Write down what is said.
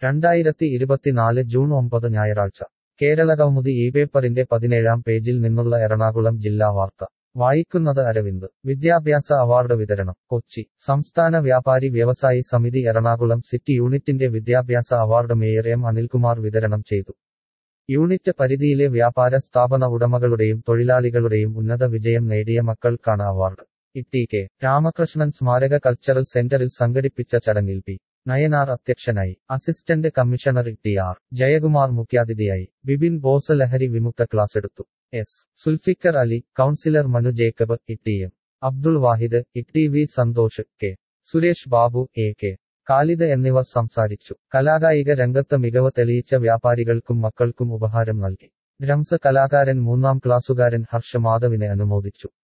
രണ്ടായിരത്തി ഇരുപത്തിനാല് ജൂൺ ഒമ്പത് ഞായറാഴ്ച കേരളകൗമുദി ഈ പേപ്പറിന്റെ പതിനേഴാം പേജിൽ നിന്നുള്ള എറണാകുളം ജില്ലാ വാർത്ത വായിക്കുന്നത് അരവിന്ദ് വിദ്യാഭ്യാസ അവാർഡ് വിതരണം കൊച്ചി സംസ്ഥാന വ്യാപാരി വ്യവസായി സമിതി എറണാകുളം സിറ്റി യൂണിറ്റിന്റെ വിദ്യാഭ്യാസ അവാർഡ് മേയർ എം അനിൽകുമാർ വിതരണം ചെയ്തു യൂണിറ്റ് പരിധിയിലെ വ്യാപാര സ്ഥാപന ഉടമകളുടെയും തൊഴിലാളികളുടെയും ഉന്നത വിജയം നേടിയ മക്കൾക്കാണ് അവാർഡ് ഇ കെ രാമകൃഷ്ണൻ സ്മാരക കൾച്ചറൽ സെന്ററിൽ സംഘടിപ്പിച്ച ചടങ്ങിൽ പി നയനാർ അധ്യക്ഷനായി assistant commissioner T R Jayakumar മുഖ്യാതിഥിയായി ബിബിൻ ബോസ് ലഹരി വിമുക്ത ക്ലാസ് എടുത്തു S Sulfikar Ali councillor Manu Jacob E T M Abdul Wahid E T V Santhosh K Suresh Babu A K Khalid എന്നിവർ സംസാരിച്ചു കലാകായിക രംഗത്ത് മികവ് തെളിയിച്ച വ്യാപാരികൾക്കും മക്കൾക്കും ഉപഹാരം നൽകി ഡ്രംസ് കലാകാരൻ മൂന്നാം ക്ലാസുകാരൻ ഹർഷ മാധവിനെ അനുമോദിച്ചു